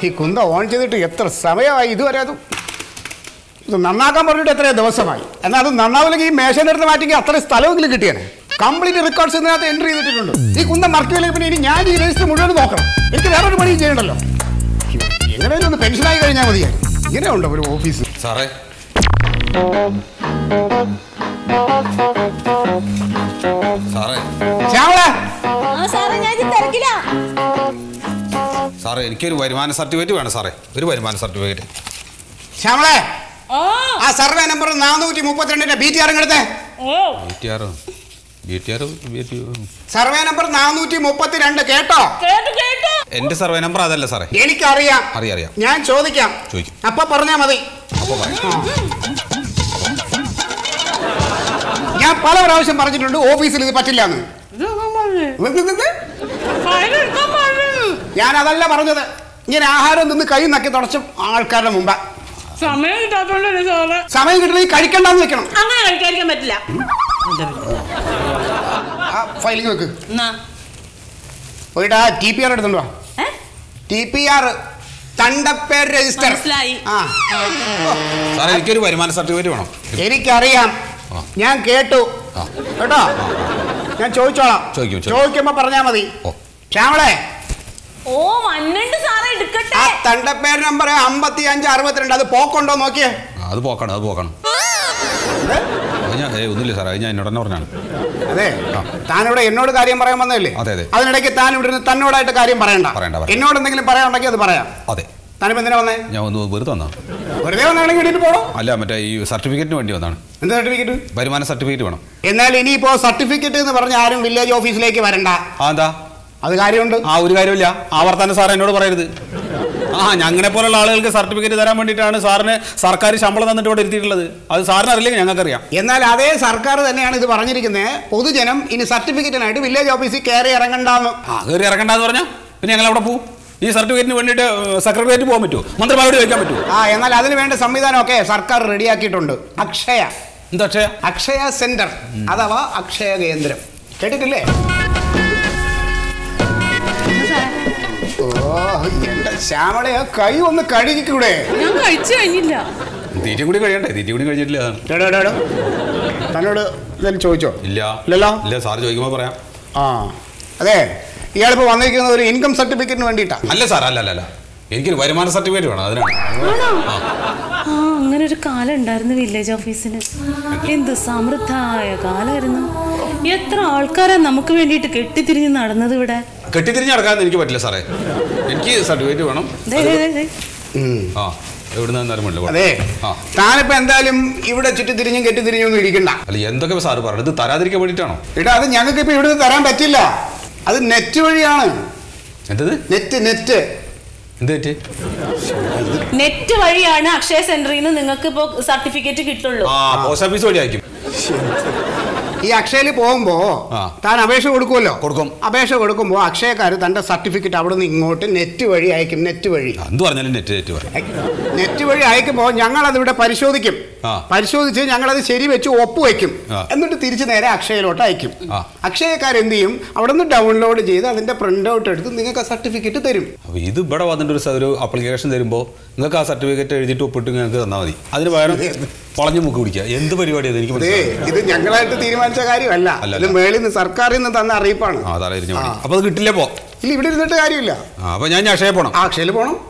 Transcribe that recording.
ഈ കുന്ത ഓൺ ചെയ്തിട്ട് എത്ര സമയമായി ഇതുവരെ അത് ഇത് നന്നാക്കാൻ പറഞ്ഞിട്ട് എത്രയോ ദിവസമായി എന്നാൽ അത് നന്നാവില്ലെങ്കിൽ ഈ മേശയുടെ അടുത്ത് മാറ്റിയെങ്കിൽ അത്ര സ്ഥലമെങ്കിലും കിട്ടിയാണ് കംപ്ലീറ്റ് റെക്കോർഡ്സ് ഇതിനകത്ത് എൻട്രി ചെയ്തിട്ടുണ്ട് ഈ കുന്തം മറക്കില്ലെങ്കിൽ പിന്നെ ഇനി ഞാൻ ഈ രജിസ്റ്റർ മുഴുവൻ നോക്കണം എനിക്ക് വേറൊരു പണിയും ചെയ്യണ്ടല്ലോ എങ്ങനെയാലും ഒന്ന് പെൻഷനായി കഴിഞ്ഞാൽ മതിയായി ഇങ്ങനെയുണ്ടോ ഒരു ഓഫീസ് സാറേ സാറേ ശ്യാമള ആ സാറേ ഞാൻ ഇത് തിരക്കില്ല സാറേ എനിക്കൊരു വരുമാന സർട്ടിഫിക്കറ്റ് വേണം സാറേ ഒരു വരുമാന സർട്ടിഫിക്കറ്റ് ശ്യാമളെ ഓ ആ സർവേ നമ്പർ നാനൂറ്റി മുപ്പത്തിരണ്ടിന്റെ ബി ടി ആർ എടുത്തേ ഓ B T R B T R B T survey number നാനൂറ്റി മുപ്പത്തിരണ്ട് കേട്ടോ കേട്ടു കേട്ടു എൻ്റെ സർവേ നമ്പർ അതല്ല സാറേ എനിക്കറിയാം അറിയാം അറിയാം ഞാൻ ചോദിക്കാം ചോദിക്കും. അപ്പൊ പറഞ്ഞാ മതി അപ്പോൾ പറയാം ഞാൻ പല പ്രാവശ്യം പറഞ്ഞിട്ടുണ്ട് ഓഫീസിൽ ഇത് പറ്റില്ല എന്ന് ഫയലെടുക്കാൻ പറഞ്ഞു ഞാൻ അതല്ല പറഞ്ഞത് ഇങ്ങനെ ആഹാരം നിന്ന് കൈ നക്കി തുടച്ചും ആൾക്കാരുടെ മുമ്പ് സമയം കിട്ടാത്തോണ്ടല്ലേ സാറേ സമയം കിട്ടണമെങ്കിൽ കഴിക്കണ്ടെന്ന് വെക്കണം അങ്ങനെ കഴിക്കാതിരിക്കാൻ പറ്റില്ല ആ ഫയലിംഗ് വെക്ക് എന്നാ പോയിട്ട് ആ ടി പി ആർ എടുത്തോണ്ട് വാ ഏ? ടി പി ആർ തണ്ടപ്പേർ രജിസ്റ്റർ മനസ്സിലായി. ആ സാറേ എനിക്കൊരു വരുമാന സർട്ടിഫിക്കറ്റ് വേണം എനിക്കറിയാം ആ. ഞാൻ കേട്ടു ആ. കേട്ടോ ഞാൻ ചോദിച്ചോളാം ചോദിക്കും, ചോദിക്കും. ചോദിക്കുമ്പോ പറഞ്ഞാ മതി ഓ. ശ്യാമളെ ഓ വന്നിണ്ട് സാറേ എടുക്കട്ടെ ആ തണ്ടപ്പേർ നമ്പർ അമ്പത്തി അഞ്ച് അറുപത്തിരണ്ട് അത് പോക്കുണ്ടോ നോക്കിയേ ആ, അത് പോക്കണം അത് പോക്കണം അത് ഞാൻ ഏ ഒന്നുമില്ല സാറേ അത് ഞാൻ എന്നോട് തന്നെ പറഞ്ഞാണ് അതെ താനിവിടെ എന്നോട് കാര്യം പറയാൻ വന്നതല്ലേ അതെ, അതെ. അതിനിടയ്ക്ക് താൻ ഇവിടെ ഇരുന്ന് തന്നോടായിട്ട് കാര്യം പറയണ്ട പറയണ്ട, പറയണ്ട. എന്നോട് എന്തെങ്കിലും പറയാനുണ്ടെങ്കിൽ അത് പറയാം അതെ താനിപ്പോ എന്തിനാ വന്നേ ഞാൻ ഒന്ന് വെറുതെ വന്നാ വെറുതെ വന്നാണെങ്കിൽ ഇടയിട്ട് പോണോ അല്ല മറ്റേ ഈ സർട്ടിഫിക്കറ്റിന് വേണ്ടി വന്നാണ് എന്ത് സർട്ടിഫിക്കറ്റ് വരുമാന സർട്ടിഫിക്കറ്റ് വേണം എന്നാൽ ഇനിയിപ്പോ സർട്ടിഫിക്കറ്റ് എന്ന് പറഞ്ഞ ആരും വില്ലേജ് ഓഫീസിലേക്ക് വരണ്ട ആ എന്താ അത് കാര്യമുണ്ട് ആ ഒരു കാര്യമില്ല ആ വർത്താനം സാർ എന്നോട് പറയരുത് ആ ഞങ്ങളെ പോലുള്ള ആളുകൾക്ക് സർട്ടിഫിക്കറ്റ് തരാൻ വേണ്ടിയിട്ടാണ് സാറിന് സർക്കാർ ശമ്പളം തന്നിട്ട് ഇവിടെ ഇരുത്തിയിട്ടുള്ളത് അത് സാറിന് അറിയില്ലെങ്കിൽ ഞങ്ങൾക്കറിയാം എന്നാൽ അതേ സർക്കാർ തന്നെയാണ് ഇത് പറഞ്ഞിരിക്കുന്നത് പൊതുജനം ഇനി സർട്ടിഫിക്കറ്റിനായിട്ട് വില്ലേജ് ഓഫീസിൽ കയറി ഇറങ്ങണ്ടെന്ന് ആ കയറി ഇറക്കണ്ടെന്ന് പറഞ്ഞാൽ പിന്നെ ഞങ്ങൾ അവിടെ പോകും ഈ സർട്ടിഫിക്കറ്റിന് വേണ്ടിയിട്ട് സെക്രട്ടേറിയറ്റ് പോകാൻ പറ്റുമോ മന്ത്രിമാരോട് ചോദിക്കാൻ പറ്റുമോ ആ എന്നാൽ അതിന് വേണ്ട സംവിധാനമൊക്കെ സർക്കാർ റെഡിയാക്കിയിട്ടുണ്ട് അക്ഷയ എന്താ അക്ഷയ അക്ഷയ സെന്റർ അഥവാ അക്ഷയ കേന്ദ്രം കേട്ടിട്ടില്ലേ ഓ എന്റെ ശ്യാമളയെ കൈ ഒന്ന് കഴുകിക്കൂടെ ഞാൻ കഴിച്ചു കഴിഞ്ഞില്ല തീറ്റ കൂടി കഴിയണ്ടേ തീറ്റ കൂടി കഴിഞ്ഞിട്ടില്ല അതാണ്. എടോ, എടോ, എടോ. തന്നോട് എന്തെങ്കിലും ചോദിച്ചോ ഇല്ല ഇല്ലല്ലോ ഇല്ല സാർ ചോദിക്കുമ്പോൾ പറയാം ആ അതെ ഇയാളിപ്പോ വന്നിരിക്കുന്നത് ഒരു ഇൻകം സർട്ടിഫിക്കറ്റിന് വേണ്ടിയിട്ടാ അല്ല സാർ അല്ല അല്ല അല്ല എനിക്കൊരു വരുമാന സർട്ടിഫിക്കറ്റ് വേണം അതിനാണ് ആണോ ആ അങ്ങനെ ഒരു കാലം ഉണ്ടായിരുന്നു വില്ലേജ് ഓഫീസിന് എന്ത് സമൃദ്ധമായ കാലമായിരുന്നു എത്ര ആൾക്കാരാ നമുക്ക് വേണ്ടിയിട്ട് കെട്ടിത്തിരിഞ്ഞ് നടന്നത് ഇവിടെ കെട്ടിത്തിരിഞ്ഞ് നടക്കാൻ എനിക്ക് പറ്റില്ല സാറേ എനിക്ക് സർട്ടിഫിക്കറ്റ് വേണം ദേ, ദേ, ദേ, ദേ. ഉം. ആ എവിടുന്ന് തന്നാലും വേണ്ട അതെ ആ താനിപ്പോ എന്തായാലും ഇവിടെ ചുറ്റി തിരിഞ്ഞും കെട്ടി തിരിഞ്ഞും ഒന്നും ഇരിക്കണ്ട അല്ല എന്തൊക്കെ സാറ് പറഞ്ഞത് ഇത് തരാതിരിക്കാൻ വേണ്ടിയിട്ടാണോ എടാ അത് ഞങ്ങൾക്ക് ഇപ്പൊ ഇവിടുന്ന് തരാൻ പറ്റില്ല അത് നെറ്റ് വഴിയാണ് എന്തത് നെറ്റ് നെറ്റ് എന്ത് പറ്റി നെറ്റ് വഴിയാണ് അക്ഷയ സെന്ററിൽ നിന്ന് നിങ്ങൾക്ക് ഇപ്പോ സർട്ടിഫിക്കറ്റ് കിട്ടുള്ളൂ ആ പോസ്റ്റ് ഓഫീസ് വഴി അയക്കും ഈ അക്ഷയയിൽ പോകുമ്പോ ആ. താൻ അപേക്ഷ കൊടുക്കുമല്ലോ കൊടുക്കും. അപേക്ഷ കൊടുക്കുമ്പോ അക്ഷയക്കാർ തന്റെ സർട്ടിഫിക്കറ്റ് അവിടെ നിന്ന് ഇങ്ങോട്ട് നെറ്റ് വഴി അയക്കും നെറ്റ് വഴി ആ, എന്ത് പറഞ്ഞാലും നെറ്റ് നെറ്റ് പറയും നെറ്റ് വഴി അയക്കുമ്പോൾ ഞങ്ങൾ അത് ഇവിടെ പരിശോധിക്കും ആ. പരിശോധിച്ച് ഞങ്ങൾ അത് ശരി വെച്ച് ഒപ്പുവെക്കും ആ. എന്നിട്ട് തിരിച്ച് നേരെ അക്ഷയയിലോട്ട് അയക്കും ആ. അക്ഷയക്കാർ എന്ത് ചെയ്യും അവിടെ നിന്ന് ഡൗൺലോഡ് ചെയ്ത് അതിന്റെ പ്രിന്റ് ഔട്ട് എടുത്ത് നിങ്ങൾക്ക് ആ സർട്ടിഫിക്കറ്റ് തരും അപ്പോൾ ഇത് ഇവിടെ വന്നിട്ട് ഒരു സ- ഒരു അപ്ലിക്കേഷൻ തരുമ്പോൾ നിങ്ങൾക്ക് ആ സർട്ടിഫിക്കറ്റ് എഴുതിയിട്ട് ഒപ്പിട്ട് ഞങ്ങൾക്ക് തന്നാൽ മതി അതിന് പകരം വളഞ്ഞു മുക്ക് പിടിക്കുക എന്ത് പരിപാടിയാണ് എനിക്ക് അതെ മനസ്സിലായി ഇത് ഞങ്ങളായിട്ട് തീരുമാനിച്ച കാര്യമല്ല അല്ല, ഇത് അല്ല. മേളിൽ നിന്ന് സർക്കാരിൽ നിന്ന് തന്ന അറിയിപ്പാണ് ആ തലയിരിഞ്ഞ ആ. അപ്പോൾ അത് കിട്ടില്ല പോ ഇല്ല ഇവിടെ ഇരുന്നിട്ട് കാര്യമില്ല ആ അപ്പോൾ ഞാൻ അക്ഷയ പോണം ആ അക്ഷയയിൽ പോണം